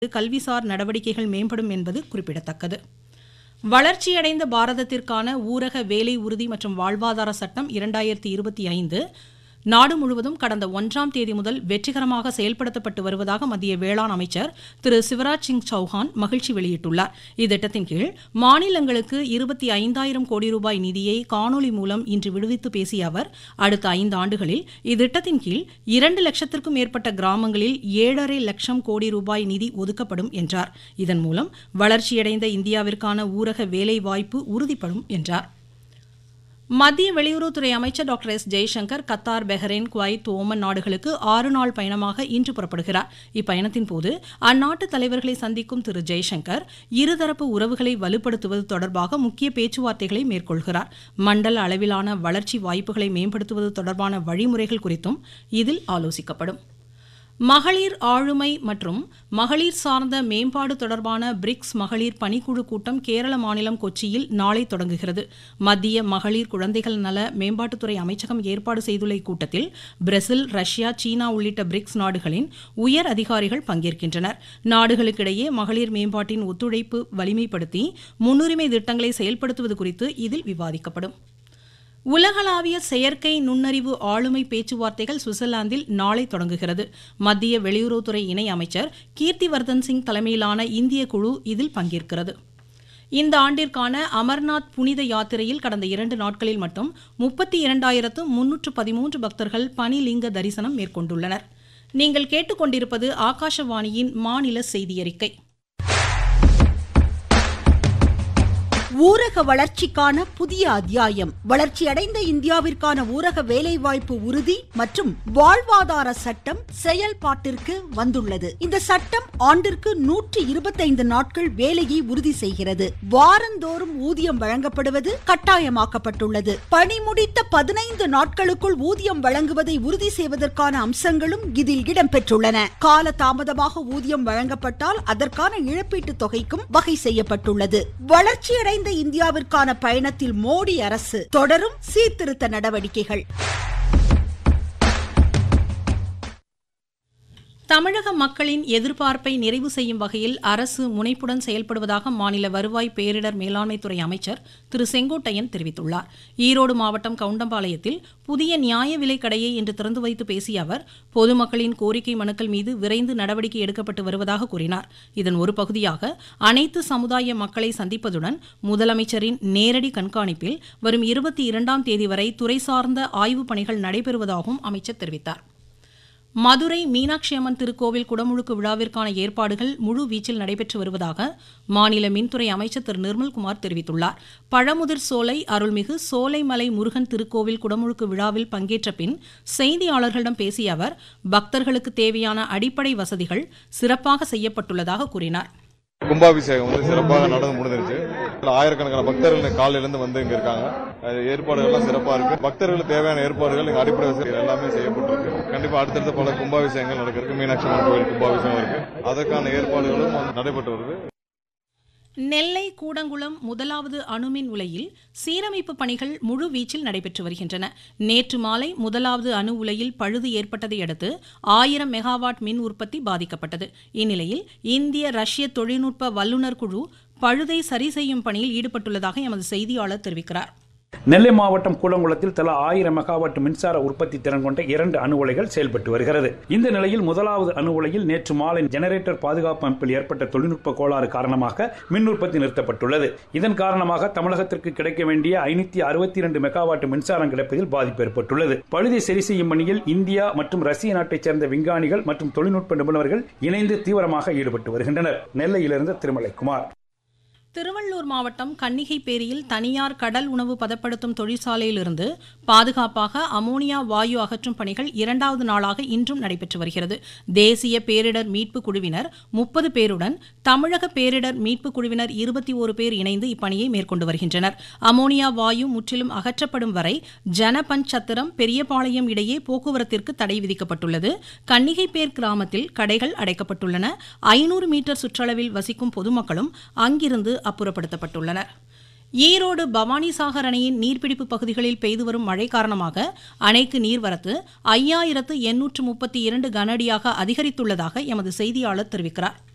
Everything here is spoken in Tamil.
கல்விசார் நடவடிக்கைகள் மேம்படும் என்பது குறிப்பிடத்தக்கது வளர்ச்சியடைந்த பாரதத்திற்கான ஊரக வேலை உறுதி மற்றும் வாழ்வாதார சட்டம் இரண்டாயிரத்தி இருபத்தி ஐந்து நாடு முழுவதும் கடந்த ஒன்றாம் தேதி முதல் வெற்றிகரமாக செயல்படுத்தப்பட்டு வருவதாக மத்திய வேளாண் அமைச்சர் திரு சிவராஜ் சிங் சௌஹான் மகிழ்ச்சி வெளியிட்டுள்ளார் இத்திட்டத்தின் கீழ் மாநிலங்களுக்கு இருபத்தி ஐந்தாயிரம் கோடி ரூபாய் நிதியை காணொலி மூலம் இன்று விடுவித்து பேசிய அவர் அடுத்த ஐந்து ஆண்டுகளில் இத்திட்டத்தின் கீழ் இரண்டு லட்சத்திற்கும் மேற்பட்ட கிராமங்களில் ஏழரை லட்சம் கோடி ரூபாய் நிதி ஒதுக்கப்படும் என்றார் இதன் மூலம் வளர்ச்சியடைந்த இந்தியாவிற்கான ஊரக வேலைவாய்ப்பு உறுதிப்படும் என்றார் மத்திய வெளியுறவுத்துறை அமைச்சர் doctor S Jaishankar Qatar Bahrain Kuwait Oman நாடுகளுக்கு ஆறு நாள் பயணமாக இன்று புறப்படுகிறார் இப்பயணத்தின் போது அந்நாட்டு தலைவர்களை சந்திக்கும் திரு ஜெய்சங்கர் இருதரப்பு உறவுகளை வலுப்படுத்துவது தொடர்பாக முக்கிய பேச்சுவார்த்தைகளை மேற்கொள்கிறார் மண்டல அளவிலான வளர்ச்சி வாய்ப்புகளை மேம்படுத்துவது தொடர்பான வழிமுறைகள் குறித்தும் இதில் ஆலோசிக்கப்படும் மகளிர் ஆளுமை மற்றும் மகளிர் சார்ந்த மேம்பாடு தொடர்பான பிரிக்ஸ் மகளிர் பணிக்குழு கூட்டம் கேரள மாநிலம் கொச்சியில் நாளை தொடங்குகிறது மத்திய மகளிர் குழந்தைகள் நல மேம்பாட்டுத்துறை அமைச்சகம் ஏற்பாடு செய்துள்ள இக்கூட்டத்தில் பிரேசில் ரஷ்யா சீனா உள்ளிட்ட பிரிக்ஸ் நாடுகளின் உயர் அதிகாரிகள் பங்கேற்கின்றனர் நாடுகளுக்கிடையே மகளிர் மேம்பாட்டின் ஒத்துழைப்பு வலிமைப்படுத்தி முன்னுரிமை திட்டங்களை செயல்படுத்துவது குறித்து இதில் விவாதிக்கப்படும் உலகளாவிய செயற்கை நுண்ணறிவு ஆளுமை பேச்சுவார்த்தைகள் சுவிட்சர்லாந்தில் நாளை தொடங்குகிறது மத்திய வெளியுறவுத்துறை இணை அமைச்சர் கீர்த்திவர்தன் சிங் தலைமையிலான இந்திய குழு இதில் பங்கேற்கிறது இந்த ஆண்டிற்கான அமர்நாத் புனித யாத்திரையில் கடந்த இரண்டு நாட்களில் மட்டும் முப்பத்தி இரண்டாயிரத்து முன்னூற்று பதிமூன்று பக்தர்கள் பனிலிங்க தரிசனம் மேற்கொண்டுள்ளனர் நீங்கள் கேட்டுக்கொண்டிருப்பது ஆகாஷவாணியின் மாநில செய்தியறிக்கை ஊரக வளர்ச்சிக்கான புதிய அத்தியாயம் வளர்ச்சியடைந்த இந்தியாவிற்கான ஊரக வேலைவாய்ப்பு உறுதி மற்றும் வாழ்வாதார சட்டம் செயல்பாட்டிற்கு வந்துள்ளது இந்த சட்டம் ஆண்டிற்கு நூற்றி இருபத்தைந்து நாட்கள் வேலையை உறுதி செய்கிறது வாரந்தோறும் ஊதியம் வழங்கப்படுவது கட்டாயமாக்கப்பட்டுள்ளது பணி முடித்த பதினைந்து நாட்களுக்குள் ஊதியம் வழங்குவதை உறுதி செய்வதற்கான அம்சங்களும் இதில் இடம்பெற்றுள்ளன கால தாமதமாக ஊதியம் வழங்கப்பட்டால் அதற்கான இழப்பீட்டுத் தொகைக்கும் வகை செய்யப்பட்டுள்ளது வளர்ச்சியடைந்த வளர்ந்த இந்தியாவிற்கான பயணத்தில் மோடி அரசு தொடரும் சீர்திருத்த நடவடிக்கைகள் தமிழக மக்களின் எதிர்பார்ப்பை நிறைவு செய்யும் வகையில் அரசு முனைப்புடன் செயல்படுவதாக மாநில வருவாய் பேரிடர் மேலாண்மைத்துறை அமைச்சர் திரு செங்கோட்டையன் தெரிவித்துள்ளார் ஈரோடு மாவட்டம் கவுண்டம்பாளையத்தில் புதிய நியாய விலை கடையை இன்று திறந்து வைத்து பேசிய அவர் பொதுமக்களின் கோரிக்கை மனுக்கள் மீது விரைந்து நடவடிக்கை எடுக்கப்பட்டு வருவதாக கூறினார் இதன் ஒரு பகுதியாக அனைத்து சமுதாய மக்களை சந்திப்பதுடன் முதலமைச்சரின் நேரடி கண்காணிப்பில் வரும் இருபத்தி இரண்டாம் தேதி வரை துறை சார்ந்த ஆய்வுப் பணிகள் நடைபெறுவதாகவும் அமைச்சர் தெரிவித்தார் மதுரை மீனாட்சி அம்மன் திருக்கோவில் குடமுழுக்கு விழாவிற்கான ஏற்பாடுகள் முழு வீச்சில் நடைபெற்று வருவதாக மாநில மின்துறை அமைச்சர் திரு நிர்மல்குமார் தெரிவித்துள்ளார் பழமுதிர் சோலை அருள்மிகு சோலைமலை முருகன் திருக்கோவில் குடமுழுக்கு விழாவில் பங்கேற்ற பின் செய்தியாளர்களிடம் பேசிய அவர் பக்தர்களுக்கு தேவையான அடிப்படை வசதிகள் சிறப்பாக செய்யப்பட்டுள்ளதாக கூறினார் கும்பாபிஷேகம் வந்து சிறப்பாக நடந்து முடிஞ்சிருச்சு ஆயிரக்கணக்கான பக்தர்கள் காலையில இருந்து வந்து இங்க இருக்காங்க ஏற்பாடுகள் எல்லாம் சிறப்பா இருக்கு பக்தர்களுக்கு தேவையான ஏற்பாடுகள் இங்க அடிப்படை வசதி எல்லாமே செய்யப்பட்டிருக்கு கண்டிப்பா அடுத்தடுத்த பல கும்பாபிஷேகங்கள் நடக்கிறது மீனாட்சி அம்மன் கோயில் கும்பாபிஷேகம் இருக்கு அதற்கான ஏற்பாடுகளும் நடைபெற்று வருது நெல்லை கூடங்குளம் முதலாவது அணுமின் உலையில் சீரமைப்பு பணிகள் முழு வீச்சில் நடைபெற்று வருகின்றன நேற்று மாலை முதலாவது அணு உலையில் பழுது ஏற்பட்டதை அடுத்து ஆயிரம் மெகாவாட் மின் உற்பத்தி பாதிக்கப்பட்டது இந்நிலையில் இந்திய ரஷ்ய தொழில்நுட்ப வல்லுநர் குழு பழுதை சரி செய்யும் பணியில் ஈடுபட்டுள்ளதாக எமது செய்தியாளர் தெரிவிக்கிறார் நெல்லை மாவட்டம் கூடங்குளத்தில் தலா ஆயிரம் மெகாவாட் மின்சார உற்பத்தி திறன் கொண்ட இரண்டு அணு உலைகள் செயல்பட்டு வருகிறது இந்த நிலையில் முதலாவது அணு உலையில் நேற்று மாலை ஜெனரேட்டர் பாதுகாப்பு அமைப்பில் ஏற்பட்ட தொழில்நுட்ப கோளாறு காரணமாக மின் உற்பத்தி நிறுத்தப்பட்டுள்ளது இதன் காரணமாக தமிழகத்திற்கு கிடைக்க வேண்டிய ஐநூத்தி அறுபத்தி இரண்டு மெகாவாட் மின்சாரம் கிடைப்பதில் பாதிப்பு ஏற்பட்டுள்ளது பழுதை சரி செய்யும் பணியில் இந்தியா மற்றும் ரஷ்ய நாட்டைச் சேர்ந்த விஞ்ஞானிகள் மற்றும் தொழில்நுட்ப நிபுணர்கள் இணைந்து தீவிரமாக ஈடுபட்டு வருகின்றனர் நெல்லையிலிருந்து திருமலைக்குமார் திருவள்ளூர் மாவட்டம் கன்னிகைப்பேரியில் தனியார் கடல் உணவு பதப்படுத்தும் தொழிற்சாலையிலிருந்து பாதுகாப்பாக அமோனியா வாயு அகற்றும் பணிகள் இரண்டாவது நாளாக இன்றும் நடைபெற்று வருகிறது தேசிய பேரிடர் மீட்பு குழுவினர் முப்பது பேருடன் தமிழக பேரிடர் மீட்பு குழுவினர் இருபத்தி ஒரு பேர் இணைந்து இப்பணியை மேற்கொண்டு வருகின்றனர் அமோனியா வாயு முற்றிலும் அகற்றப்படும் வரை ஜனபஞ்ச் சத்திரம் பெரியபாளையம் இடையே போக்குவரத்திற்கு தடை விதிக்கப்பட்டுள்ளது கன்னிகைப்பேர் கிராமத்தில் கடைகள் அடைக்கப்பட்டுள்ளன ஐநூறு மீட்டர் சுற்றளவில் வசிக்கும் பொதுமக்களும் அங்கிருந்து அப்புறப்படுத்தப்பட்டுள்ளனர் ஈரோடு பவானிசாகர் அணையின் நீர்பிடிப்பு பகுதிகளில் பெய்து வரும் மழை காரணமாக அணைக்கு நீர்வரத்து ஐயாயிரத்து எண்ணூற்று முப்பத்தி இரண்டு கனஅடியாக அதிகரித்துள்ளதாக எமது செய்தியாளர் தெரிவிக்கிறார்